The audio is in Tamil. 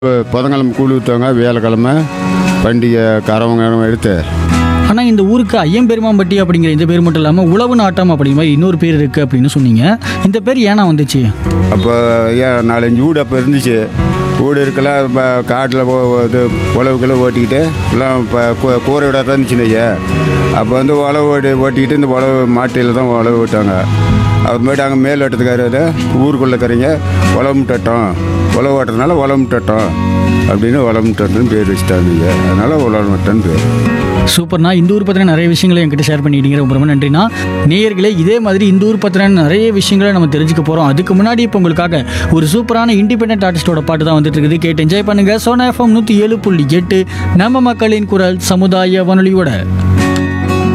புதன்கிழமை கூலி ஊற்றுவாங்க வேலைக்கிழமை பண்டிகை கரவங்க எடுத்து ஆனால் இந்த ஊருக்கு ஐயம்பெருமாம்பட்டி அப்படிங்கிற இந்த பேர் மட்டும் இல்லாமல் உழவு நாட்டம் அப்படிங்கிற மாதிரி இன்னொரு பேர் இருக்குது அப்படின்னு சொன்னீங்க இந்த பேர் ஏன்னா வந்துச்சு அப்போ ஏன் நாலஞ்சு வீடு அப்போ இருந்துச்சு வீடு இருக்கலாம் இப்போ காட்டில் இது உழவுக்குள்ள ஓட்டிக்கிட்டு எல்லாம் இப்போ கூ- கூரை விட தான் இருந்துச்சுன்னு ஐயா அப்போ வந்து உழவு ஓட்டி ஓட்டிக்கிட்டு இந்த உழவு மாட்டியில் தான் உழவு ஓட்டாங்க அப்புறமேட்டு அங்கே மேல் ஓட்டத்துக்காரர் ஊருக்குள்ளே இருக்கிறீங்க உழவு தட்டம் உழவு ஓட்டுறதுனால உழவு தட்டம் அப்படின்னு உழவு தட்டம்னு பேர் வச்சுட்டாங்க அதனால் உழவு தட்டம் பேர் சூப்பர்ண்ணா இந்த ஊர் பற்றின நிறைய விஷயங்களை என்கிட்ட ஷேர் பண்ணிட்டீங்க ரொம்ப ரொம்ப நன்றிண்ணா நேயர்களே இதே மாதிரி இந்த ஊர் பற்றின நிறைய விஷயங்களை நம்ம தெரிஞ்சுக்க போகிறோம் அதுக்கு முன்னாடி இப்போ உங்களுக்காக ஒரு சூப்பரான இண்டிபெண்டன்ட் ஆர்டிஸ்டோட பாட்டு தான் வந்துட்டு இருக்குது கேட்டு என்ஜாய் பண்ணுங்க சோனா எஃப்எம் நூற்றி ஏழு புள்ளி எட்டு நம்ம மக்களின் குரல் சமுதாய வானொலியோட